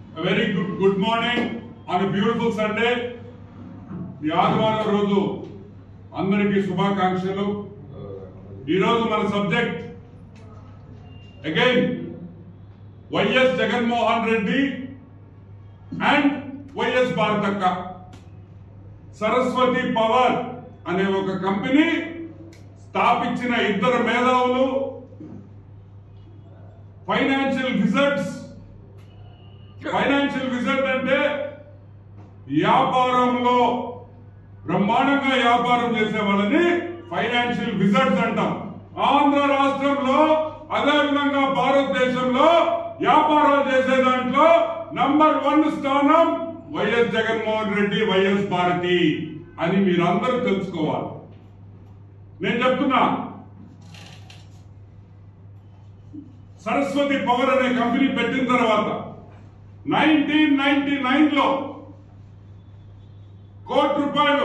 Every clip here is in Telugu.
Very good good morning on beautiful Sunday ఈ ఆదివారం రోజు అందరికీ శుభాకాంక్షలు ఈరోజు మన subject again YS Jaganmohan Reddy and YS భారతక్క సరస్వతి పవర్ అనే ఒక కంపెనీ స్థాపించిన ఇద్దరు మేధావులు ఫైనాన్షియల్ విజర్డ్స్ ఫైనాన్షియల్ విజర్డ్ అంటే వ్యాపారంలో బ్రహ్మాండంగా వ్యాపారం చేసే వాళ్ళని ఫైనాన్షియల్ విజర్డ్స్ అంటాం ఆంధ్ర రాష్ట్రంలో అదే విధంగా భారతదేశంలో వ్యాపారాలు చేసే దాంట్లో నంబర్ వన్ స్థానం వైఎస్ జగన్మోహన్ రెడ్డి వైఎస్ భారతి అని మీరందరూ తెలుసుకోవాలి నేను చెప్తున్నా సరస్వతి పవర్ అనే కంపెనీ పెట్టిన తర్వాత నైన్టీన్ నైన్టీ నైన్ లో కోటి రూపాయలు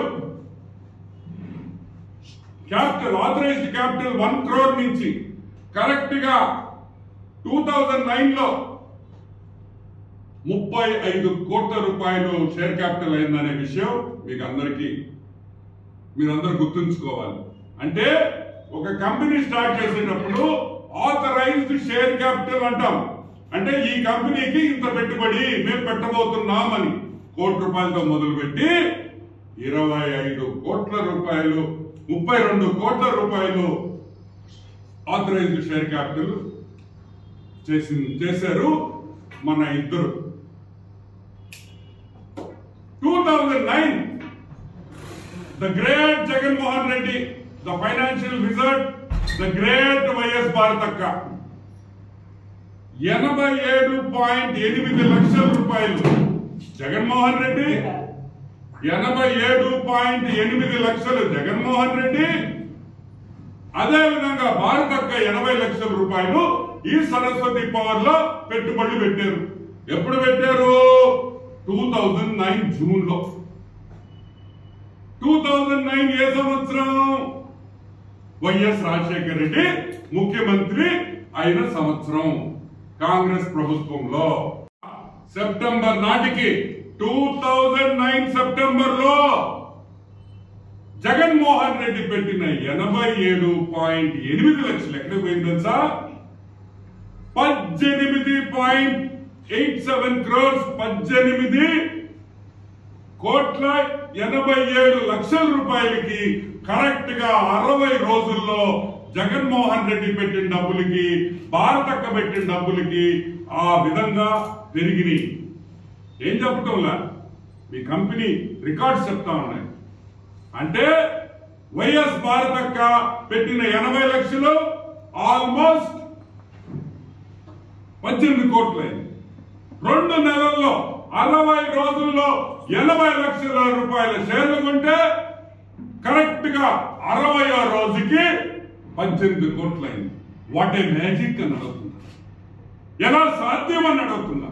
capital authorised capital one crore నుంచి కరెక్ట్ గా టూ థౌజండ్ నైన్ లో ముప్పై ఐదు కోట్ల రూపాయలు షేర్ క్యాపిటల్ అయిందనే విషయం మీకు అందరికీ మీరందరూ గుర్తుంచుకోవాలి అంటే ఒక కంపెనీ స్టార్ట్ చేసేటప్పుడు ఆథరైజ్డ్ షేర్ క్యాపిటల్ అంటాం అంటే ఈ కంపెనీకి ఇంత పెట్టుబడి మేము పెట్టబోతున్నామని కోటి రూపాయలతో మొదలుపెట్టి ఇరవై ఐదు కోట్ల రూపాయలు ముప్పై రెండు కోట్ల రూపాయలు ఆథరైజ్డ్ షేర్ క్యాపిటల్ చేసి చేశారు మన ఇద్దరు two thousand nine the great Jaganmohan Reddy the financial wizard the great YS భారతక్క ఎనభై ఏడు పాయింట్ ఎనిమిది లక్షల రూపాయలు జగన్మోహన్ రెడ్డి ఎనభై ఏడు పాయింట్ ఎనిమిది లక్షలు జగన్మోహన్ రెడ్డి అదే విధంగా భారతక్క ఎనభై లక్షల రూపాయలు ఈ సరస్వతి పవర్ లో పెట్టుబడి పెట్టారు ఎప్పుడు పెట్టారు టూ థౌజండ్ నైన్ జూన్ లో టూ థౌజండ్ నైన్ ఏ సంవత్సరం వైఎస్ రాజశేఖర రెడ్డి ముఖ్యమంత్రి అయిన సంవత్సరం కాంగ్రెస్ ప్రభుత్వంలో సెప్టెంబర్ నాటికి టూ థౌజండ్ నైన్ సెప్టెంబర్ లో జగన్మోహన్ రెడ్డి పెట్టిన ఎనభై ఏడు పాయింట్ ఎనిమిది లక్షలు ఎక్కడ పోయింది తెలుసా పద్దెనిమిది పాయింట్ ఎయిట్ సెవెన్ క్రోర్స్ పద్దెనిమిది కోట్ల ఎనభై ఏడు లక్షల రూపాయలకి కరెక్ట్ గా అరవై రోజుల్లో జగన్మోహన్ రెడ్డి పెట్టిన డబ్బులకి భారతక్క పెట్టిన డబ్బులకి ఆ విధంగా పెరిగినాయి ఏం చెప్పటంలా మీ కంపెనీ రికార్డ్స్ చెప్తా ఉన్నాయి అంటే వైఎస్ భారతక్క పెట్టిన ఎనభై లక్షలు ఆల్మోస్ట్ పద్దెనిమిది కోట్లయింది రెండు నెలల్లో అరవై రోజుల్లో ఎనభై లక్షల రూపాయల షేర్లు కొంటే కరెక్ట్ గా అరవై రోజుకి పద్దెనిమిది కోట్లయింది వాట్ ఏ మ్యాజిక్ అని అడుగుతున్నా ఎలా సాధ్యం అని అడుగుతున్నా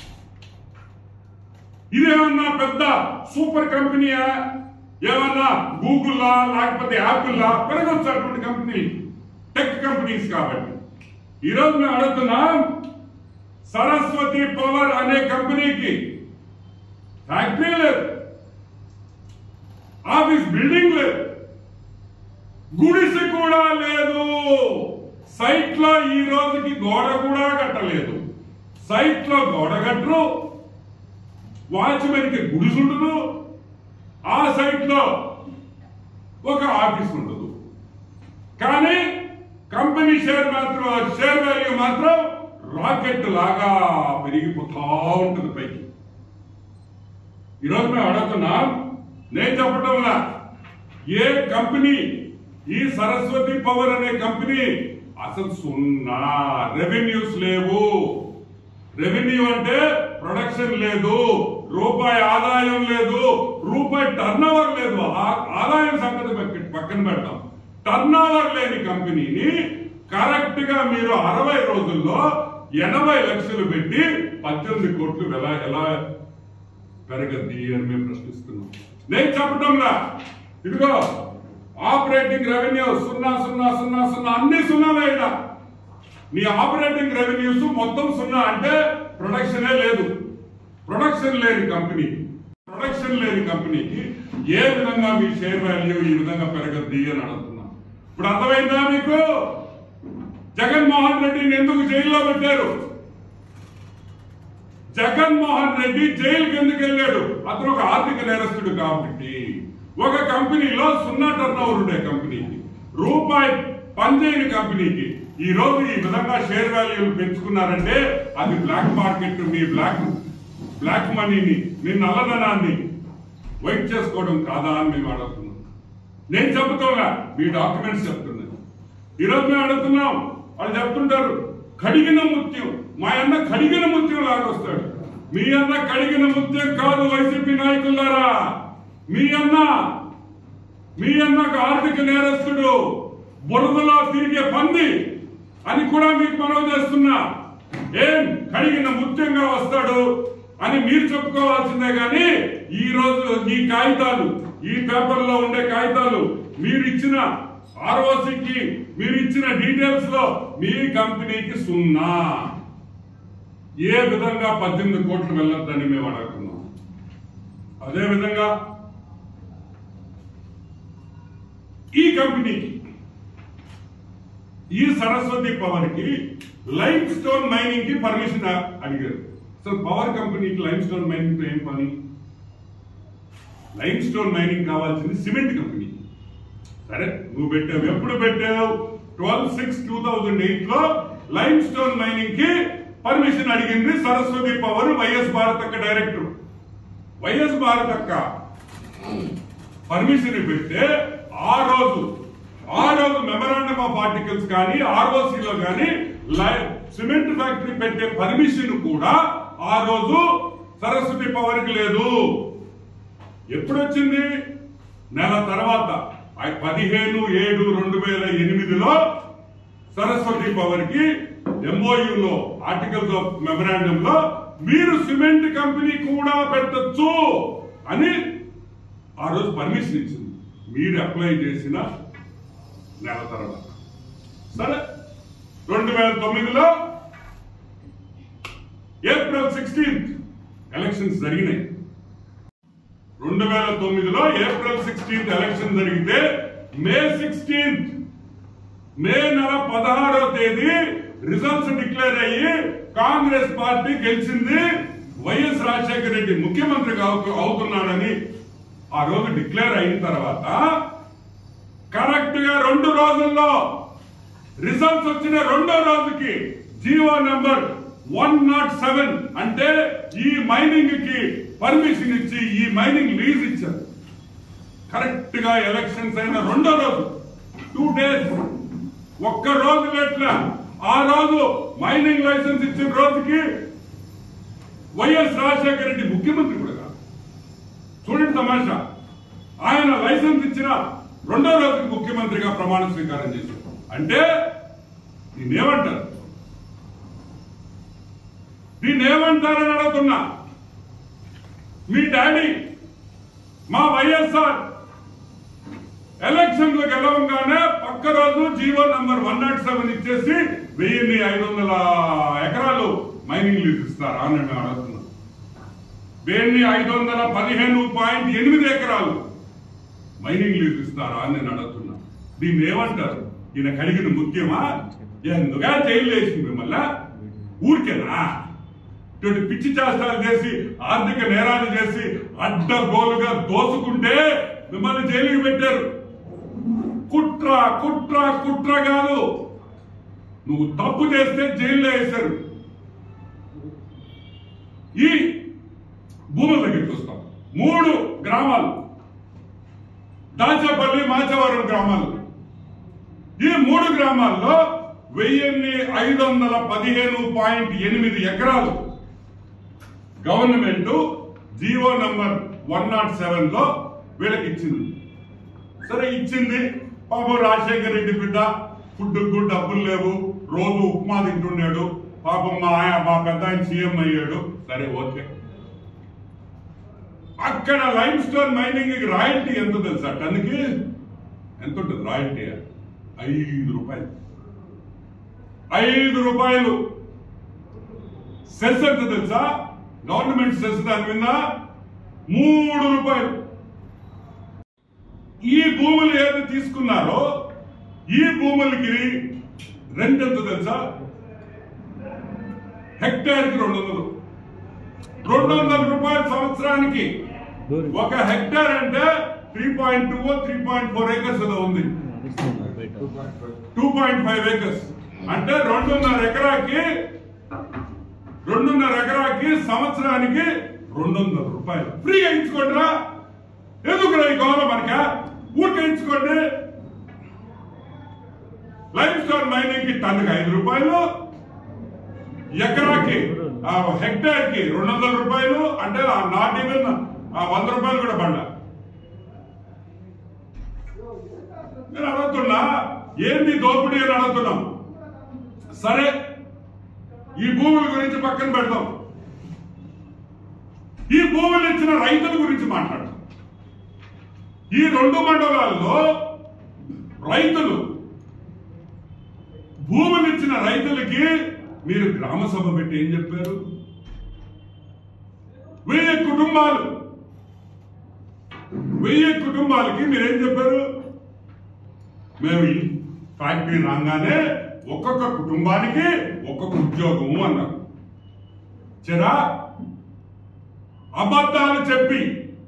ఇదేమన్నా పెద్ద సూపర్ కంపెనీయా ఏమన్నా గూగుల్లా లేకపోతే యాపిల్లా పెరగొచ్చు అటువంటి కంపెనీ టెక్ కంపెనీస్ కాబట్టి ఈరోజు మేము అడుగుతున్నాం సరస్వతి పవర్ అనే కంపెనీకి ఫ్యాక్టరీ లేదు ఆఫీస్ బిల్డింగ్ లేదు గుడిసె కూడా లేదు సైట్ లో ఈ రోజుకి గోడ కూడా కట్టలేదు సైట్ లో గోడ కట్టరు వాచ్మెన్ కి గుడిసె ఉండదు ఆ సైట్ లో ఒక ఆఫీస్ ఉండదు కానీ కంపెనీ షేర్ మాత్రం షేర్ వాల్యూ మాత్రం రాకెట్ లాగా పెరిగిపోతా ఉంటుంది పైకి ఈరోజు మేము అడుగుతున్నాం నేను చెప్పడంలా ఏ కంపెనీ ఈ సరస్వతి పవర్ అనే కంపెనీ అసలు సున్నా రెవెన్యూస్ లేవు రెవెన్యూ అంటే ప్రొడక్షన్ లేదు రూపాయి ఆదాయం లేదు రూపాయి టర్న్ ఓవర్ లేదు ఆ- ఆదాయం సంగతి పక్క- పక్కన పెడతాం టర్న్ ఓవర్ లేని కంపెనీని కరెక్ట్ గా మీరు అరవై రోజుల్లో ఎనభై లక్షలు పెట్టి పద్దెనిమిది కోట్లు ఎలా ఎలా పెరగద్ది అని మేము ప్రశ్నిస్తున్నాం నేను చెప్పటంలా ఇదిగో ఆపరేటింగ్ రెవెన్యూ సున్నా సున్నా సున్నా సున్నా అన్ని సున్నాలే ఇక్కడ నీ ఆపరేటింగ్ రెవెన్యూస్ మొత్తం సున్నా అంటే ప్రొడక్షనే లేదు ప్రొడక్షన్ లేని కంపెనీకి ప్రొడక్షన్ లేని కంపెనీకి ఏ విధంగా మీ షేర్ వాల్యూ ఈ విధంగా పెరగద్ది అని అడుగుతున్నాం ఇప్పుడు అర్థమైందా మీకు జగన్మోహన్ రెడ్డిని ఎందుకు జైల్లో పెట్టారు జగన్మోహన్ రెడ్డి జైలుకి ఎందుకు వెళ్ళాడు అతను ఒక ఆర్థిక నేరస్తుడు కాబట్టి ఒక కంపెనీలో సున్నా టర్న్ ఓవర్ ఉండే కంపెనీకి రూపాయి పనిచేయని కంపెనీకి ఈ రోజు ఈ విధంగా షేర్ వాల్యూలు పెంచుకున్నారంటే అది బ్లాక్ మార్కెట్ మీ బ్లాక్ బ్లాక్ మనీని మీ నల్లధనాన్ని వైట్ చేసుకోవడం కాదా అని మేము అడుగుతున్నాం నేను చెబుతున్నా మీ డాక్యుమెంట్స్ చెప్తున్నాను ఈరోజు మేము అడుగుతున్నాం వాళ్ళు చెప్తుంటారు కడిగిన ముత్యం మా అన్న కడిగిన ముత్యం లాగా వస్తాడు మీ అన్న కడిగిన ముత్యం కాదు వైసీపీ నాయకులారా మీ అన్న మీ అన్నకు ఆర్థిక నేరస్తుడు బురదలో తిరిగే పంది అని కూడా మీకు మనవి చేస్తున్నా ఏం కడిగిన ముత్యంగా వస్తాడు అని మీరు చెప్పుకోవాల్సిందే కానీ ఈ రోజు ఈ కాగితాలు ఈ పేపర్లో ఉండే కాగితాలు మీరు ఇచ్చిన ఆర్ఓసికి మీరు ఇచ్చిన డీటెయిల్స్ లో మీ కంపెనీకి సున్నా ఏ విధంగా పద్దెనిమిది కోట్లు వెళ్ళొద్దని మేము అడుగుతున్నాం అదే విధంగా ఈ కంపెనీకి ఈ సరస్వతి పవర్ కి లైమ్ స్టోన్ మైనింగ్ కి పర్మిషన్ అడిగారు అసలు పవర్ కంపెనీకి లైమ్ స్టోన్ మైనింగ్ తో ఏం పని లైమ్ స్టోన్ మైనింగ్ కావాల్సింది సిమెంట్ కంపెనీ సరే నువ్వు పెట్టావు ఎప్పుడు పెట్టావు twelve six two thousand eight లో లైమ్ స్టోన్ మైనింగ్ కి పర్మిషన్ అడిగింది సరస్వతి పవర్ వైఎస్ భారతక్క డైరెక్టర్ వైఎస్ భారతక్క పర్మిషన్ పెడితే ఆ రోజు ఆ రోజు మెమరాండమ్ ఆఫ్ ఆర్టికల్స్ కానీ ROC లో కానీ లై- సిమెంట్ ఫ్యాక్టరీ పెట్టే పర్మిషన్ కూడా ఆ రోజు సరస్వతి పవర్ కి లేదు ఎప్పుడు వచ్చింది నెల తర్వాత ఆ పదిహేను ఏడు రెండు వేల ఎనిమిదిలో సరస్వతి పవర్ కి ఎంఓయులో ఆర్టికల్స్ ఆఫ్ మెమరాండం లో మీరు సిమెంట్ కంపెనీ కూడా పెట్టొచ్చు అని ఆ రోజు పర్మిషన్ ఇచ్చింది మీరు అప్లై చేసిన నెల తర్వాత సరే రెండు వేల తొమ్మిదిలో ఏప్రిల్ సిక్స్టీన్త్ ఎలక్షన్స్ జరిగినాయి రెండు వేల తొమ్మిదిలో ఏప్రిల్ సిక్స్టీన్త్ ఎలక్షన్ జరిగితే మే సిక్స్టీన్త్ మే నెల పదహారో తేదీ రిజల్ట్స్ డిక్లేర్ అయ్యి కాంగ్రెస్ పార్టీ గెలిచింది వైఎస్ రాజశేఖర రెడ్డి ముఖ్యమంత్రిగా అవుతు- అవుతున్నాడని ఆ రోజు డిక్లేర్ అయిన తర్వాత కరెక్ట్ గా రెండు రోజుల్లో రిజల్ట్స్ వచ్చిన రెండో రోజుకి GO number one nought seven అంటే ఈ మైనింగ్ కి పర్మిషన్ ఇచ్చి ఈ మైనింగ్ లీజ్ ఇచ్చారు కరెక్ట్ గా ఎలక్షన్స్ అయిన రెండో రోజు టూ డేస్ ఒక్క రోజు ఎట్లా ఆ రోజు మైనింగ్ లైసెన్స్ ఇచ్చిన రోజుకి వైఎస్ రాజశేఖర రెడ్డి ముఖ్యమంత్రి కూడా కాదు చూడండి తమాషా ఆయన లైసెన్స్ ఇచ్చిన రెండో రోజుకి ముఖ్యమంత్రిగా ప్రమాణ స్వీకారం చేశారు అంటే దీన్ని ఏమంటారు దీన్ని ఏమంటారని అడుగుతున్నా మీ డాడీ మా వైఎస్ఆర్ ఎలక్షన్ లో గెలవంగానే పక్క రోజు GO number one nought seven ఇచ్చేసి వెయ్యిన్ని ఐదు వందల ఎకరాలు మైనింగ్ లీజ్ ఇస్తారా అని మేము అడుగుతున్నాం వెయ్యిన్ని ఐదు వందల పదిహేను పాయింట్ ఎనిమిది ఎకరాలు మైనింగ్ లీజ్ ఇస్తారా అని నేను అడుగుతున్నా దీన్ని ఏమంటారు ఈయన కడిగిన ముఖ్యమా ఎందుగా జైలు వేసింది మిమ్మల్ని ఊరికేనా ఇటువంటి పిచ్చి చేష్టాలు చేసి ఆర్థిక నేరాలు చేసి అడ్డగోలుగా దోసుకుంటే మిమ్మల్ని జైలుకి పెట్టారు కుట్ర కుట్ర కుట్ర కాదు నువ్వు తప్పు చేస్తే జైల్లో వేశారు ఈ భూముల దగ్గరికి వస్తాం మూడు గ్రామాలు దాచపల్లి మాచవరం గ్రామాలు ఈ మూడు గ్రామాల్లో వెయ్యిన్ని ఐదు వందల పదిహేను పాయింట్ ఎనిమిది ఎకరాలు government GO number one nought seven లో వీళ్ళకి ఇచ్చింది సరే ఇచ్చింది పాపం రాజశేఖర రెడ్డి బిడ్డ ఫుడ్ కు డబ్బులు లేవు రోజు ఉప్మా తింటున్నాడు పాపం మా ఆయన మా పెద్ద ఆయన సీఎం అయ్యాడు సరే ఓకే అక్కడ లైమ్ స్టోన్ మైనింగ్ రాయల్టీ ఎంత తెలుసా టన్నుకి ఎంత ఉంటుంది రాయల్టీ ఐదు రూపాయలు ఐదు రూపాయలు సెస్ ఎంత తెలుసా గవర్నమెంట్ సెస్ దాని మీద మూడు రూపాయలు ఈ భూములు ఏది తీసుకున్నారో ఈ భూములకి రెంట్ ఎంత తెలుసా హెక్టార్ కి రెండు వందలు రెండు వందల రూపాయల సంవత్సరానికి ఒక హెక్టార్ అంటే three point two three point four acres ఏదో ఉంది టూ పాయింట్ ఫైవ్ ఏకర్స్ అంటే రెండున్నర ఎకరాకి రెండున్నర ఎకరాకి సంవత్సరానికి రెండు వందల రూపాయలు ఫ్రీగా ఇచ్చుకోండిరా ఎందుకు ఈ గౌరవం మనక ఊరికే ఇచ్చుకోండి లైఫ్ స్టైల్ మైనింగ్ కి టన్నుకి ఐదు రూపాయలు ఎకరాకి ఆ హెక్టార్ కి రెండు వందల రూపాయలు అంటే ఆ నాట్ ఈవెన్ ఆ వంద రూపాయలు కూడా బండ నేను అడుగుతున్నా ఏంది దోపిడీ అని అడుగుతున్నాం సరే ఈ భూముల గురించి పక్కన పెడదాం ఈ భూములు ఇచ్చిన రైతుల గురించి మాట్లాడదాం ఈ రెండు మండలాల్లో రైతులు భూములు ఇచ్చిన రైతులకి మీరు గ్రామ సభ పెట్టి ఏం చెప్పారు వెయ్యి కుటుంబాలు వెయ్యి కుటుంబాలకి మీరేం చెప్పారు మేము ఈ ఫ్యాక్టరీ రాగానే ఒక్కొక్క కుటుంబానికి ఒక్కొక్క ఉద్యోగము అన్నారు చెరా అబద్ధాలు చెప్పి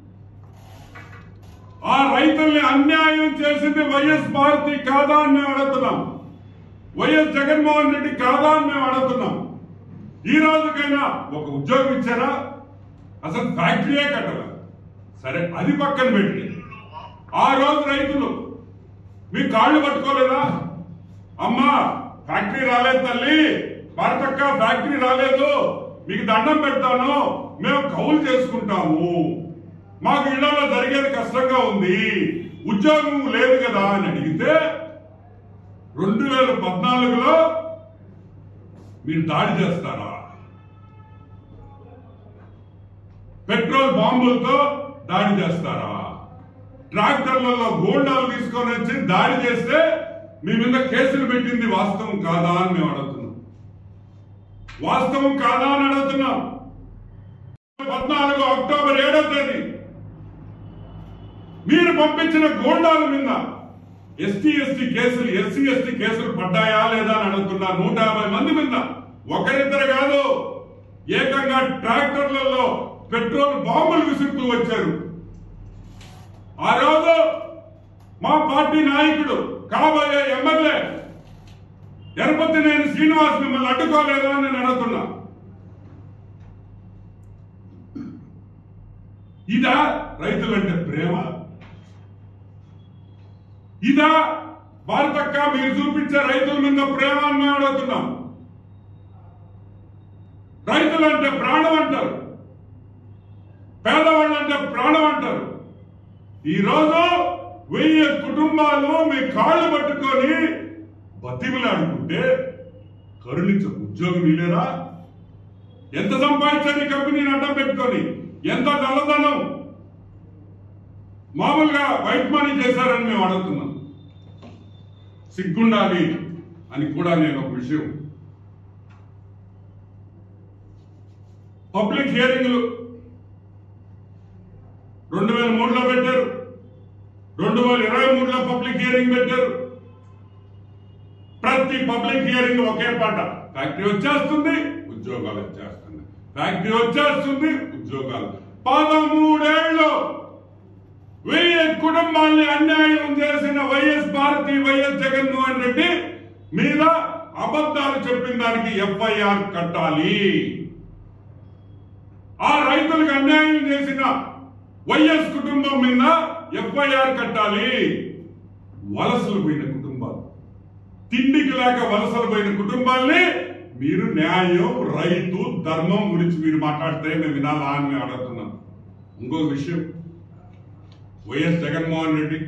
ఆ రైతుల్ని అన్యాయం చేసింది వైఎస్ భారతి కాదా అని మేము అడుగుతున్నాం వైఎస్ జగన్మోహన్ రెడ్డి కాదా అని మేము అడుగుతున్నాం ఈ రోజుకైనా ఒక ఉద్యోగం ఇచ్చారా అసలు ఫ్యాక్టరీయే కట్టాల సరే అది పక్కన పెట్టి ఆ రోజు రైతులు మీ కాళ్ళు పట్టుకోలేదా అమ్మా ఫ్యాక్టరీ రాలేదు తల్లి భారతక్క ఫ్యాక్టరీ రాలేదు మీకు దండం పెడతాను మేము కౌలు చేసుకుంటాము మాకు ఇళ్లలో జరిగేది కష్టంగా ఉంది ఉద్యోగం లేదు కదా అని అడిగితే రెండు వేల పద్నాలుగులో మీరు దాడి చేస్తారా పెట్రోల్ బాంబులతో దాడి చేస్తారా ట్రాక్టర్లలో గోండాలు తీసుకొని వచ్చి దాడి చేస్తే మీ మీద కేసులు పెట్టింది వాస్తవం కాదా అని మేము అడుగుతున్నాం వాస్తవం కాదా అని అడుగుతున్నాం పద్నాలుగు అక్టోబర్ ఏడో తేదీ మీరు పంపించిన గోండాల మీద ఎస్టీ ఎస్టీ కేసులు ఎస్సీ ఎస్టీ కేసులు పడ్డాయా లేదా అని అడుగుతున్నా నూట యాభై మంది మీద ఒకరిద్దరు కాదు ఏకంగా ట్రాక్టర్లలో పెట్రోల్ బాంబులు విసురుతూ వచ్చారు ఆ రోజు మా పార్టీ నాయకుడు కాబోయే ఎమ్మెల్యే ఎరపతి నేను శ్రీనివాస్ మిమ్మల్ని అడ్డుకోలేదా అని నేను అడుగుతున్నా ఇదా రైతులంటే ప్రేమ ఇదా భారతక్క మీరు చూపించే రైతుల మీద ప్రేమ అని మేము అడుగుతున్నాం రైతులంటే ప్రాణం అంటారు పేదవాళ్ళు అంటే ప్రాణం అంటారు ఈ రోజు వెయ్యి కుటుంబాలు మీ కాళ్ళు పట్టుకొని బతిమిలాడుకుంటే కరుణించ ఉద్యోగం ఇలేరా ఎంత సంపాదించారు ఈ కంపెనీని అడ్డం పెట్టుకొని ఎంత నల్లధనం మామూలుగా వైట్ మనీ చేశారని మేము అడుగుతున్నాం సిగ్గుండాలి అని కూడా నేను ఒక విషయం పబ్లిక్ హియరింగ్లు రెండు వేల మూడులో పెట్టారు రెండు వేల ఇరవై మూడులో పబ్లిక్ హియరింగ్ పెట్టారు ప్రతి పబ్లిక్ హియరింగ్ ఒకే పాట ఫ్యాక్టరీ వచ్చేస్తుంది ఉద్యోగాలు వచ్చేస్తుంది ఫ్యాక్టరీ వచ్చేస్తుంది ఉద్యోగాలు పదమూడేళ్ళు వెయ్యి కుటుంబాల్ని అన్యాయం చేసిన వైఎస్ భారతి వైఎస్ జగన్మోహన్ రెడ్డి మీద అబద్ధాలు చెప్పిన దానికి ఎఫ్ఐఆర్ కట్టాలి ఆ రైతులకు అన్యాయం చేసిన వైఎస్ కుటుంబం మీద ఎఫ్ఐఆర్ కట్టాలి వలసలు పోయిన కుటుంబాలు తిండికి లేక వలసలు పోయిన కుటుంబాల్ని మీరు న్యాయం రైతు ధర్మం గురించి మీరు మాట్లాడితే మేము వినాలా అని మేము అడుగుతున్నాం ఇంకొక విషయం వైఎస్ జగన్మోహన్ రెడ్డి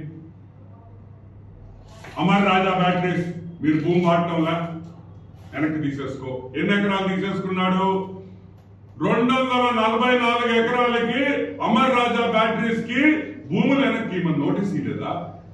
అమర్ రాజా బ్యాటరీస్ మీరు భూమి వాడటంలా వెనక్కి తీసేసుకో ఎన్ని ఎకరాలు తీసేసుకున్నాడు రెండు వందల నలభై నాలుగు ఎకరాలకి అమర్ రాజా బ్యాటరీస్ కి భూములు వెనక్కి మన నోటీస్ ఇవ్వలేదా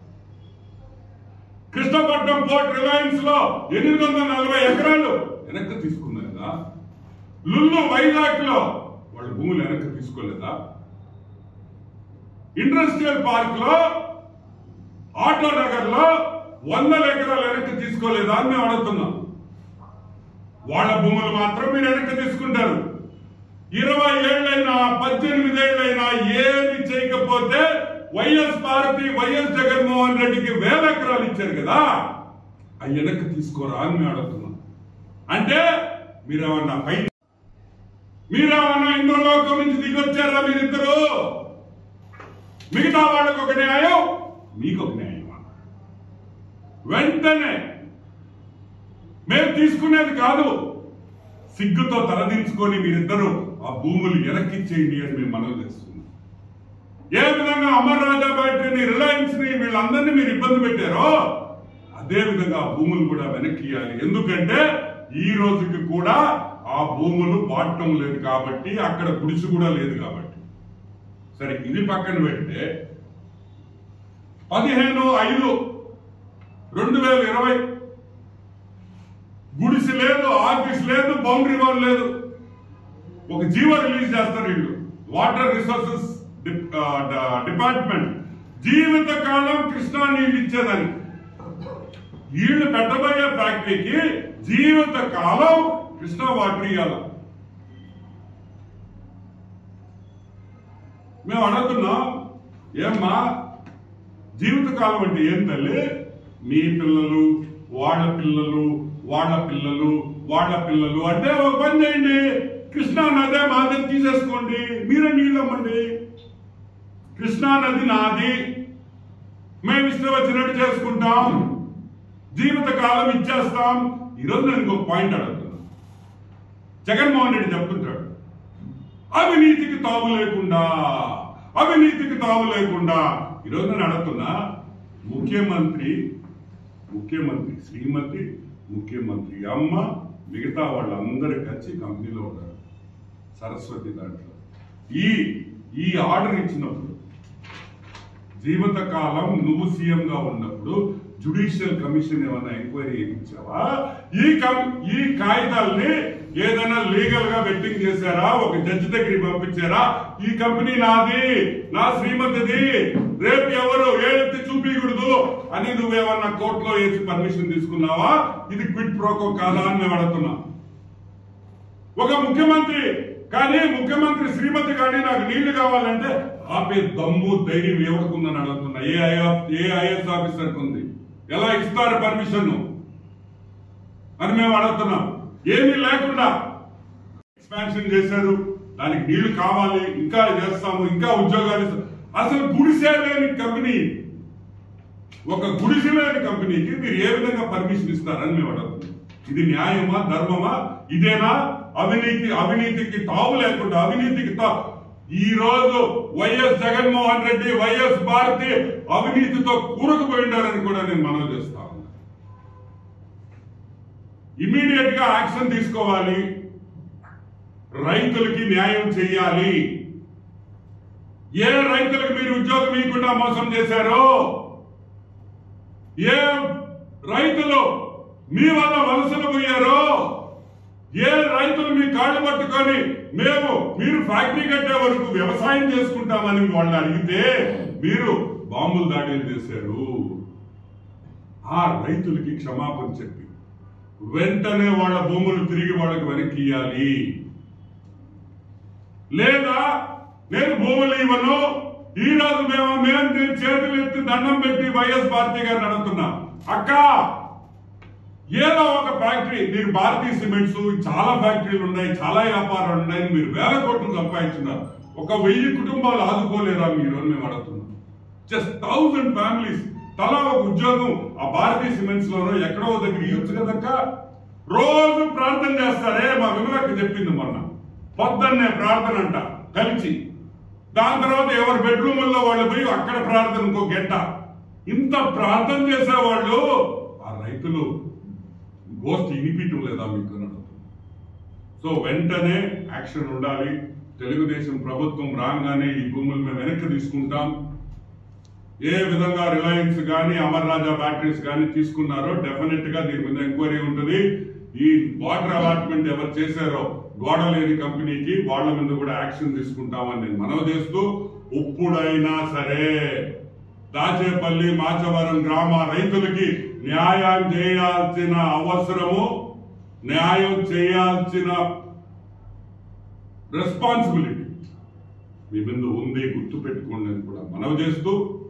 కృష్ణపట్నం పోర్ట్ రిలయన్స్ లో ఎనిమిది వందల నలభై ఎకరాలు వెనక్కి తీసుకున్నదా లుల్లు వైజాగ్ లో వాళ్ళ భూములు వెనక్కి తీసుకోలేదా ఇండస్ట్రియల్ పార్క్ లో ఆటో నగర్ లో వందల ఎకరాలు వెనక్కి తీసుకోలేదా అని మేము అడుగుతున్నాం వాళ్ళ భూములు మాత్రం మీరు వెనక్కి తీసుకుంటారు ఇరవై ఏళ్ళైనా పద్దెనిమిది ఏళ్ళైనా ఏమి చేయకపోతే వైఎస్ భారతి వైఎస్ జగన్మోహన్ రెడ్డికి వేల ఎకరాలు ఇచ్చారు కదా అవి వెనక్కి తీసుకోరా అని మేము అడుగుతున్నాం అంటే మీరేమన్నా పై మీరేమన్నా ఇంద్రలోకం నుంచి దిగొచ్చారా మీరిద్దరు మిగతా వాళ్ళకు ఒక న్యాయం మీకు ఒక న్యాయం వెంటనే మేము తీసుకునేది కాదు సిగ్గుతో తలదించుకొని మీరిద్దరూ ఆ భూములు వెనక్కిచ్చేయండి అని మేము మనవి చేస్తున్నాం ఏ విధంగా అమర్ రాజా బ్యాటరీని రిలయన్స్ ని వీళ్ళందరినీ మీరు ఇబ్బంది పెట్టారో అదే విధంగా ఆ భూములు కూడా వెనక్కి ఇవ్వాలి ఎందుకంటే ఈ రోజుకి కూడా ఆ భూములు వాడటం లేదు కాబట్టి అక్కడ గుడిసు కూడా లేదు కాబట్టి సరే ఇది పక్కన పెడితే పదిహేను ఐదు రెండు వేల ఇరవై గుడిసి లేదు ఆఫీస్ లేదు బౌండరీ వాల్ లేదు ఒక జీవో రిలీజ్ చేస్తారు వీళ్ళు వాటర్ రిసోర్సెస్ డిపార్ట్మెంట్ జీవిత కాలం కృష్ణా నీళ్ళు ఇచ్చేదని వీళ్ళు పెట్టబోయే ఫ్యాక్టరీకి జీవిత కాలం కృష్ణా వాటర్ ఇవ్వాలి మేము అడుగుతున్నాం ఏమ్మా జీవితకాలం అంటే ఏం తల్లి మీ పిల్లలు వాళ్ళ పిల్లలు వాళ్ళ పిల్లలు వాళ్ళ పిల్లలు అంటే ఒక పని చేయండి కృష్ణా నదే మాదే తీసేసుకోండి మీరే నీళ్ళు అమ్మండి కృష్ణా నది నాది మేము ఇష్టం వచ్చినట్టు చేసుకుంటాం జీవిత కాలం ఇచ్చేస్తాం ఈరోజు నేను ఇంకొక పాయింట్ అడుగుతున్నా జగన్మోహన్ రెడ్డి చెప్తుంటాడు అవినీతికి తావు లేకుండా అవినీతికి తావు లేకుండా ఈరోజు నేను అడుగుతున్నా ముఖ్యమంత్రి ముఖ్యమంత్రి శ్రీమతి ముఖ్యమంత్రి అమ్మ మిగతా వాళ్ళందరూ కలిసి కంపెనీలో ఉన్నారు సరస్వతి దాంట్లో ఈ ఈ ఆర్డర్ ఇచ్చినప్పుడు జీవిత కాలం నువ్వు సీఎం గా ఉన్నప్పుడు జుడిషియల్ కమిషన్ ఏమైనా ఎంక్వైరీ చేయించావా ఈ కం ఈ కాగితాల్ని ఏదైనా లీగల్ గా బెట్టింగ్ చేశారా ఒక జడ్జి దగ్గరికి పంపించారా ఈ కంపెనీ నాది నా శ్రీమతిది రేపు ఎవరు ఏదైతే చూపించకూడదు అని నువ్వేమన్నా కోర్టులో వేసి పర్మిషన్ తీసుకున్నావా ఇది క్విట్ ప్రోకో కాదా అని మేము అడుగుతున్నాం ఒక ముఖ్యమంత్రి కానీ ముఖ్యమంత్రి శ్రీమతి కానీ నాకు నీళ్లు కావాలంటే ఆపే దమ్ము ధైర్యం ఎవరికుందని అడుగుతున్నా ఏ ఐఆర్ ఏ ఐఎస్ ఆఫీసర్ ఉంది ఎలా ఇస్తారు పర్మిషన్ అని మేము అడుగుతున్నాం ఏమీ లేకుండా ఎక్స్పాన్షన్ చేశారు దానికి నీళ్లు కావాలి ఇంకా చేస్తాము ఇంకా ఉద్యోగాలు ఇస్తాము. అసలు గుడిసే లేని కంపెనీ ఒక గుడిసె లేని కంపెనీకి మీరు ఏ విధంగా పర్మిషన్ ఇస్తారని మేము అడుగుతున్నాం ఇది న్యాయమా ధర్మమా ఇదేనా అవినీతి అవినీతికి తావు లేకుండా అవినీతికి తా ఈ రోజు వైఎస్ జగన్మోహన్ రెడ్డి వైఎస్ భారతి అవినీతితో కూరకుపోయిండారని కూడా నేను మనవి చేస్తా ఉన్నా ఇమీడియట్ గా యాక్షన్ తీసుకోవాలి రైతులకి న్యాయం చేయాలి ఏ రైతులకు మీరు ఉద్యోగం ఇవ్వకుండా మోసం చేశారో ఏ రైతులు మీ వల్ల వలసలు పోయారో ఏ రైతులు మీ కాళ్ళు పట్టుకొని మేము మీరు ఫ్యాక్టరీ కట్టే వరకు వ్యవసాయం చేసుకుంటామని వాళ్ళని అడిగితే మీరు బాంబులు దాడులు చేశారు ఆ రైతులకి క్షమాపణ చెప్పి వెంటనే వాళ్ళ భూములు తిరిగి వాళ్ళకి వెనక్కి ఇయ్యాలి లేదా నేను భూములు ఇవ్వను ఈ రోజు మేము మేము నేను చేతులు ఎత్తి దండం పెట్టి వైఎస్ భారతి గారిని అడుగుతున్నా అక్క ఏదో ఒక ఫ్యాక్టరీ మీరు భారతీయ సిమెంట్స్ చాలా ఫ్యాక్టరీలు ఉన్నాయి చాలా వ్యాపారాలు ఉన్నాయి మీరు వేల కోట్లు సంపాదించున్నారు ఒక వెయ్యి కుటుంబాలు ఆదుకోలేరా మీరు అని మేము అడుగుతున్నాం జస్ట్ థౌసండ్ ఫ్యామిలీస్ తలా ఒక ఉద్యోగం ఆ భారతీయ సిమెంట్స్ లోనో ఎక్కడో ఒక దగ్గర ఇవ్వచ్చు కదక్క రోజు ప్రార్థన చేస్తారే మా విమలకి చెప్పింది మొన్న పొద్దున్నే ప్రార్థన అంట కలిసి దాని తర్వాత ఎవరి బెడ్రూముల్లో వాళ్ళు పోయి అక్కడ ప్రార్థన ఇంకో గంట ఇంత ప్రార్థన చేసేవాళ్ళు ఆ రైతులు గోష్ఠి వినిపించడం లేదా మీకు అని అడుగుతున్నా. సో వెంటనే యాక్షన్ ఉండాలి తెలుగుదేశం ప్రభుత్వం రాగానే ఈ భూములు మేము వెనక్కి తీసుకుంటాం ఏ విధంగా రిలయన్స్ కానీ అమర్ రాజా బ్యాటరీస్ కానీ తీసుకున్నారో డెఫినెట్ గా దీని మీద ఎంక్వైరీ ఉంటుంది ఈ వాటర్ అలాట్మెంట్ ఎవరు చేశారో గోడ లేని కంపెనీకి వాళ్ళ మీద కూడా యాక్షన్ తీసుకుంటామని నేను మనవి చేస్తూ ఇప్పుడైనా సరే దాచేపల్లి మాచవరం గ్రామ రైతులకి న్యాయం చేయాల్సిన అవసరము న్యాయం చేయాల్సిన రెస్పాన్సిబిలిటీ మీ మీద ఉంది గుర్తు పెట్టుకోండి అని కూడా మనవి చేస్తూ